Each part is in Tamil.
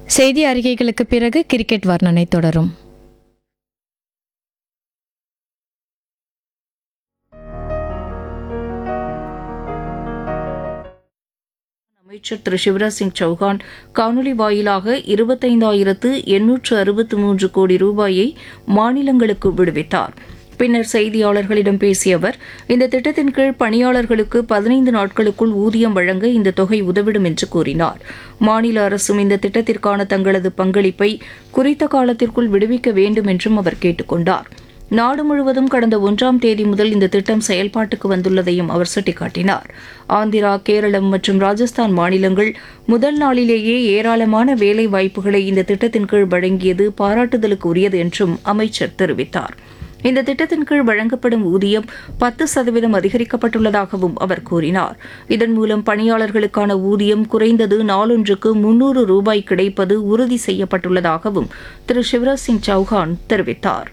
செய்தி அறிக்கைகளுக்கு பிறகு கிரிக்கெட் வர்ணனை தொடரும் அமைச்சர் திரு சிவராஜ் சிங் சௌகான் காணொலி வாயிலாக இருபத்தைந்தாயிரத்து எண்ணூற்று அறுபத்து மூன்று கோடி ரூபாயை மாநிலங்களுக்கு விடுவித்தார் பின்னர் செய்தியாளர்களிடம் பேசிய அவர் இந்த திட்டத்தின் கீழ் பணியாளர்களுக்கு பதினைந்து நாட்களுக்குள் ஊதியம் வழங்க இந்த தொகை உதவிடும் என்று கூறினார் மாநில அரசும் இந்த திட்டத்திற்கான தங்களது பங்களிப்பை குறித்த காலத்திற்குள் விடுவிக்க வேண்டும் என்றும் அவர் கேட்டுக் கொண்டார் நாடு முழுவதும் கடந்த ஒன்றாம் தேதி முதல் இந்த திட்டம் செயல்பாட்டுக்கு வந்துள்ளதையும் அவர் சுட்டிக்காட்டினார் ஆந்திரா கேரளம் மற்றும் ராஜஸ்தான் மாநிலங்கள் முதல் நாளிலேயே ஏராளமான வேலை வாய்ப்புகளை இந்த திட்டத்தின் கீழ் வழங்கியது பாராட்டுதலுக்கு உரியது என்றும் அமைச்சர் தெரிவித்தார் இந்த திட்டத்தின் கீழ் வழங்கப்படும் ஊதியம் பத்து சதவீதம் அதிகரிக்கப்பட்டுள்ளதாகவும் அவர் கூறினார் இதன் மூலம் பணியாளர்களுக்கான ஊதியம் குறைந்தது நாளொன்றுக்கு முன்னூறு ரூபாய் கிடைப்பது உறுதி செய்யப்பட்டுள்ளதாகவும் திரு சிவராஜ் சிங் சௌஹான் தெரிவித்தார்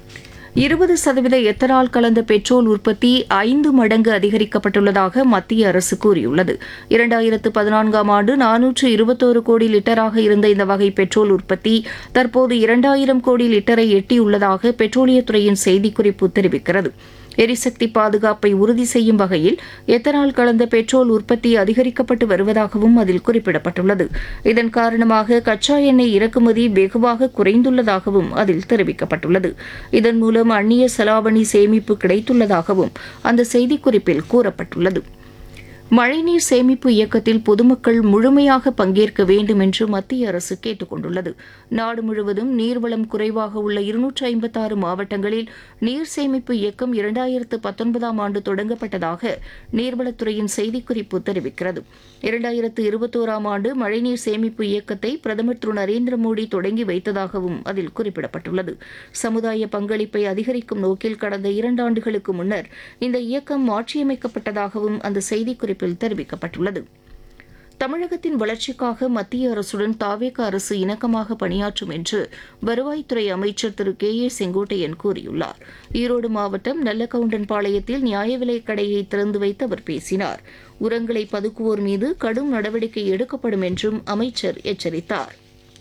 இருபது சதவீத எத்தனால் கலந்த பெட்ரோல் உற்பத்தி ஐந்து மடங்கு அதிகரிக்கப்பட்டுள்ளதாக மத்திய அரசு கூறியுள்ளது இரண்டாயிரத்து பதினான்காம் ஆண்டு நானூற்று இருபத்தோரு கோடி லிட்டராக இருந்த இந்த வகை பெட்ரோல் உற்பத்தி தற்போது இரண்டாயிரம் கோடி லிட்டரை எட்டியுள்ளதாக பெட்ரோலியத்துறையின் செய்திக்குறிப்பு தெரிவிக்கிறது எரிசக்தி பாதுகாப்பை உறுதி செய்யும் வகையில் எத்தனால் கலந்த பெட்ரோல் உற்பத்தி அதிகரிக்கப்பட்டு வருவதாகவும் அதில் குறிப்பிடப்பட்டுள்ளது இதன் காரணமாக கச்சா எண்ணெய் இறக்குமதி வெகுவாக குறைந்துள்ளதாகவும் அதில் தெரிவிக்கப்பட்டுள்ளது இதன் மூலம் அந்நிய செலாவணி சேமிப்பு கிடைத்துள்ளதாகவும் அந்த செய்திக்குறிப்பில் கூறப்பட்டுள்ளது மழைநீர் சேமிப்பு இயக்கத்தில் பொதுமக்கள் முழுமையாக பங்கேற்க வேண்டும் என்று மத்திய அரசு கேட்டுக் கொண்டுள்ளது நாடு முழுவதும் நீர்வளம் குறைவாக உள்ள இருநூற்று ஐம்பத்தாறு மாவட்டங்களில் நீர் சேமிப்பு இயக்கம் இரண்டாயிரத்து பத்தொன்பதாம் ஆண்டு தொடங்கப்பட்டதாக நீர்வளத்துறையின் செய்திக்குறிப்பு தெரிவிக்கிறது இரண்டாயிரத்து இருபத்தோராம் ஆண்டு மழைநீர் சேமிப்பு இயக்கத்தை பிரதமர் திரு நரேந்திர மோடி தொடங்கி வைத்ததாகவும் அதில் குறிப்பிடப்பட்டுள்ளது சமுதாய பங்களிப்பை அதிகரிக்கும் நோக்கில் கடந்த இரண்டாண்டுகளுக்கு முன்னர் இந்த இயக்கம் மாற்றியமைக்கப்பட்டதாகவும் அந்த செய்திக்குறிப்பில் தெரிவிக்கப்பட்டுள்ளது தமிழகத்தின் வளர்ச்சிக்காக மத்திய அரசுடன் தாவேக அரசு இணக்கமாக பணியாற்றும் என்று வருவாய்த்துறை அமைச்சர் திரு கே ஏ செங்கோட்டையன் கூறியுள்ளார் ஈரோடு மாவட்டம் நல்லகவுண்டன்பாளையத்தில் நியாய விலைக் கடையை திறந்து வைத்து அவர் பேசினார் உரங்களை பதுக்குவோர் மீது கடும் நடவடிக்கை எடுக்கப்படும் என்றும் அமைச்சர் எச்சரித்தார்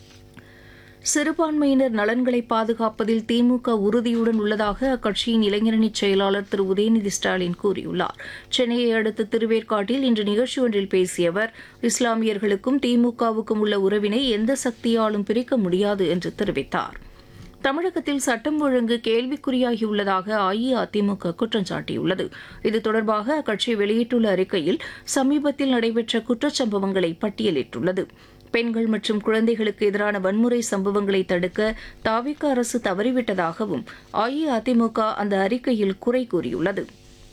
சிறுபான்மையினர் நலன்களை பாதுகாப்பதில் திமுக உறுதியுடன் உள்ளதாக அக்கட்சியின் இளைஞரணி செயலாளர் திரு உதயநிதி ஸ்டாலின் கூறியுள்ளார் சென்னையை அடுத்த திருவேற்காட்டில் இன்று நிகழ்ச்சி ஒன்றில் பேசிய அவர் இஸ்லாமியர்களுக்கும் திமுகவுக்கும் உள்ள உறவினை எந்த சக்தியாலும் பிரிக்க முடியாது என்று தெரிவித்தார் தமிழகத்தில் சட்டம் ஒழுங்கு கேள்விக்குறியாகியுள்ளதாக அஇஅதிமுக குற்றம் சாட்டியுள்ளது இது தொடர்பாக அக்கட்சி வெளியிட்டுள்ள அறிக்கையில் சமீபத்தில் நடைபெற்ற குற்றச்சம்பவங்களை பட்டியலிட்டுள்ளது பெண்கள் மற்றும் குழந்தைகளுக்கு எதிரான வன்முறை சம்பவங்களை தடுக்க தாவிக அரசு தவறிவிட்டதாகவும் அஇஅதிமுக அந்த அறிக்கையில் குறை கூறியுள்ளது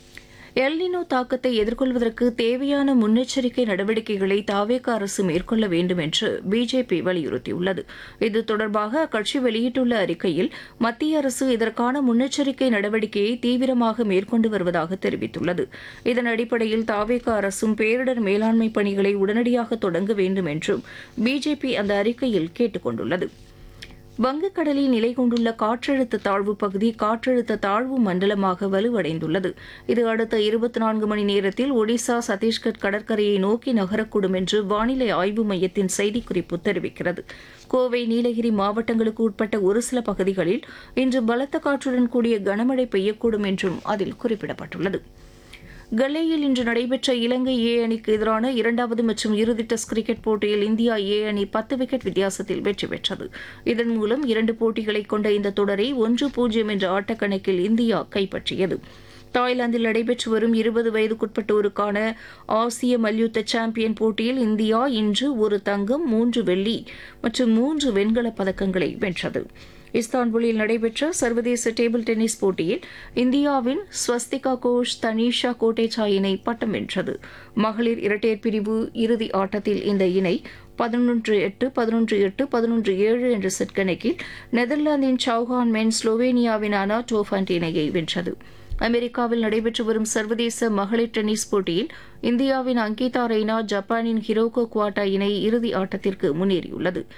எல்னினோ தாக்கத்தை எதிர்கொள்வதற்கு தேவையான முன்னெச்சரிக்கை நடவடிக்கைகளை தாவேக அரசு மேற்கொள்ள வேண்டும் என்று பிஜேபி வலியுறுத்தியுள்ளது இது தொடர்பாக அக்கட்சி வெளியிட்டுள்ள அறிக்கையில் மத்திய அரசு இதற்கான முன்னெச்சரிக்கை நடவடிக்கையை தீவிரமாக மேற்கொண்டு வருவதாக தெரிவித்துள்ளது இதன் அடிப்படையில் தாவேக அரசும் பேரிடர் மேலாண்மை பணிகளை உடனடியாக தொடங்க வேண்டும் என்றும் பிஜேபி அந்த அறிக்கையில் கேட்டுக் கொண்டுள்ளது வங்கக்கடலில் நிலை கொண்டுள்ள காற்றழுத்த தாழ்வு பகுதி காற்றழுத்த தாழ்வு மண்டலமாக வலுவடைந்துள்ளது இது அடுத்த இருபத்தி நான்கு மணி நேரத்தில் ஒடிசா சத்தீஸ்கர் கடற்கரையை நோக்கி நகரக்கூடும் என்று வானிலை ஆய்வு மையத்தின் செய்திக்குறிப்பு தெரிவிக்கிறது கோவை நீலகிரி மாவட்டங்களுக்கு உட்பட்ட ஒரு சில பகுதிகளில் இன்று பலத்த காற்றுடன் கூடிய கனமழை பெய்யக்கூடும் என்றும் அதில் குறிப்பிடப்பட்டுள்ளது கல்லேயில் இன்று நடைபெற்ற இலங்கை ஏ அணிக்கு எதிரான இரண்டாவது மற்றும் இறுதி டெஸ்ட் கிரிக்கெட் போட்டியில் இந்தியா ஏ அணி பத்து விக்கெட் வித்தியாசத்தில் வெற்றி பெற்றது இதன் மூலம் இரண்டு போட்டிகளை கொண்ட இந்த தொடரை ஒன்று பூஜ்ஜியம் என்ற ஆட்டக்கணக்கில் இந்தியா கைப்பற்றியது தாய்லாந்தில் நடைபெற்று வரும் இருபது வயதுக்குட்பட்டோருக்கான ஆசிய மல்யுத்த சாம்பியன் போட்டியில் இந்தியா இன்று ஒரு தங்கம் மூன்று வெள்ளி மற்றும் மூன்று வெண்கலப் பதக்கங்களை வென்றது இஸ்தான்புல்லில் நடைபெற்ற சர்வதேச டேபிள் டென்னிஸ் போட்டியில் இந்தியாவின் ஸ்வஸ்திகா கோஷ் தனீஷா கோட்டேச்சா இணை பட்டம் வென்றது மகளிர் இரட்டையர் பிரிவு இறுதி ஆட்டத்தில் இந்த இணை பதினொன்று எட்டு பதினொன்று எட்டு பதினொன்று ஏழு என்ற செட் கணக்கில் நெதர்லாந்தின் சௌஹான் மென் ஸ்லோவேனியாவின் அனா டோஃபண்ட் இணையை வென்றது அமெரிக்காவில் நடைபெற்று வரும் சர்வதேச மகளிர் டென்னிஸ் போட்டியில் இந்தியாவின் அங்கிதா ரெய்னா ஜப்பானின் ஹிரோகோ குவாட்டா இணை இறுதி ஆட்டத்திற்கு முன்னேறியுள்ளது